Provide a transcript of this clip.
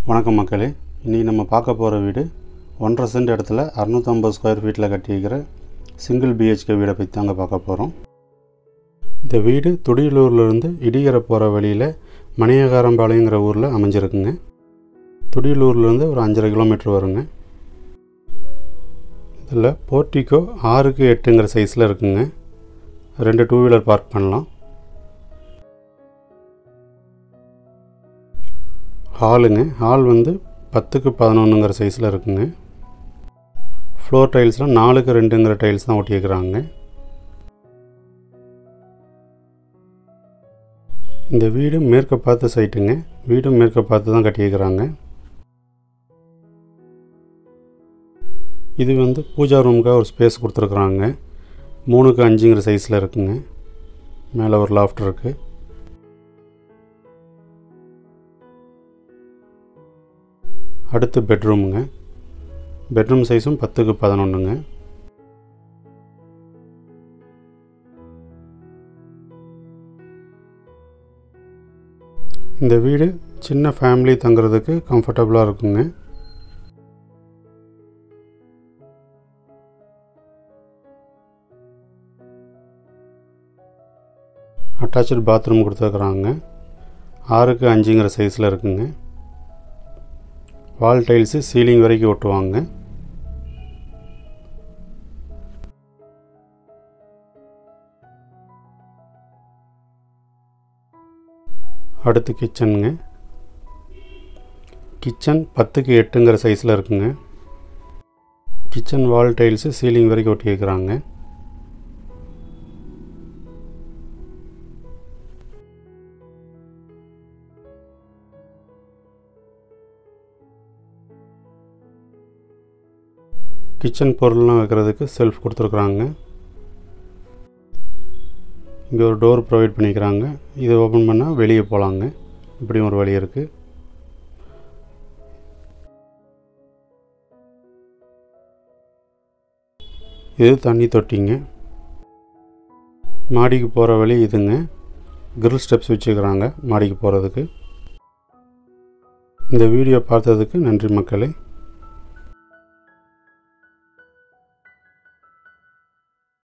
வணக்கம் மக்களே இன்றைக்கி நம்ம பார்க்க போகிற வீடு ஒன்றரை சென்ட் இடத்துல அறநூற்றம்பது ஸ்கொயர் ஃபீட்டில் கட்டியிருக்கிற சிங்கிள் பிஹெச்கே வீடை பற்றி தாங்க பார்க்க போகிறோம் இந்த வீடு துடியலூர்லேருந்து இடிகரை போகிற வழியில் மணியகாரம்பாளையங்கிற ஊரில் அமைஞ்சிருக்குங்க துடியலூர்லேருந்து ஒரு அஞ்சரை கிலோமீட்டர் வருங்க இதில் போர்ட்டிக்கோ ஆறுக்கு எட்டுங்கிற சைஸில் இருக்குங்க ரெண்டு டூ வீலர் பார்க் பண்ணலாம் ஹாலுங்க ஹால் வந்து பத்துக்கு பதினொன்றுங்கிற சைஸில் இருக்குங்க ஃப்ளோர் டைல்ஸ்லாம் நாலுக்கு ரெண்டுங்கிற டைல்ஸ் தான் ஒட்டியிருக்கிறாங்க இந்த வீடு மேற்க பார்த்த சைட்டுங்க வீடும் மேற்க பார்த்து தான் கட்டியிருக்கிறாங்க இது வந்து பூஜா ரூமுக்காக ஒரு ஸ்பேஸ் கொடுத்துருக்குறாங்க மூணுக்கு அஞ்சுங்கிற சைஸில் இருக்குங்க மேலே ஒரு லாஃப்ட் இருக்குது அடுத்து பெட்ரூமுங்க பெட்ரூம் சைஸும் பத்துக்கு பதினொன்றுங்க இந்த வீடு சின்ன ஃபேமிலி தங்குறதுக்கு கம்ஃபர்டபுளாக இருக்குங்க அட்டாச்சு பாத்ரூம் கொடுத்துருக்குறாங்க ஆறுக்கு அஞ்சுங்கிற சைஸில் இருக்குங்க வால் டைல்ஸு சீலிங் வரைக்கும் ஒட்டுவாங்க அடுத்து கிச்சனுங்க கிச்சன் பத்துக்கு எட்டுங்கிற சைஸில் இருக்குங்க கிச்சன் வால் டைல்ஸு சீலிங் வரைக்கும் ஒட்டியிருக்கிறாங்க கிச்சன் பொருள்லாம் வைக்கிறதுக்கு செல்ஃப் கொடுத்துருக்குறாங்க இங்கே ஒரு டோர் ப்ரொவைட் பண்ணிக்கிறாங்க இதை ஓப்பன் பண்ணால் வெளியே போகலாங்க இப்படியும் ஒரு வழி இருக்குது இது தண்ணி தொட்டிங்க மாடிக்கு போகிற வழி இதுங்க கிரில் ஸ்டெப்ஸ் வச்சுக்கிறாங்க மாடிக்கு போகிறதுக்கு இந்த வீடியோ பார்த்ததுக்கு நன்றி மக்களே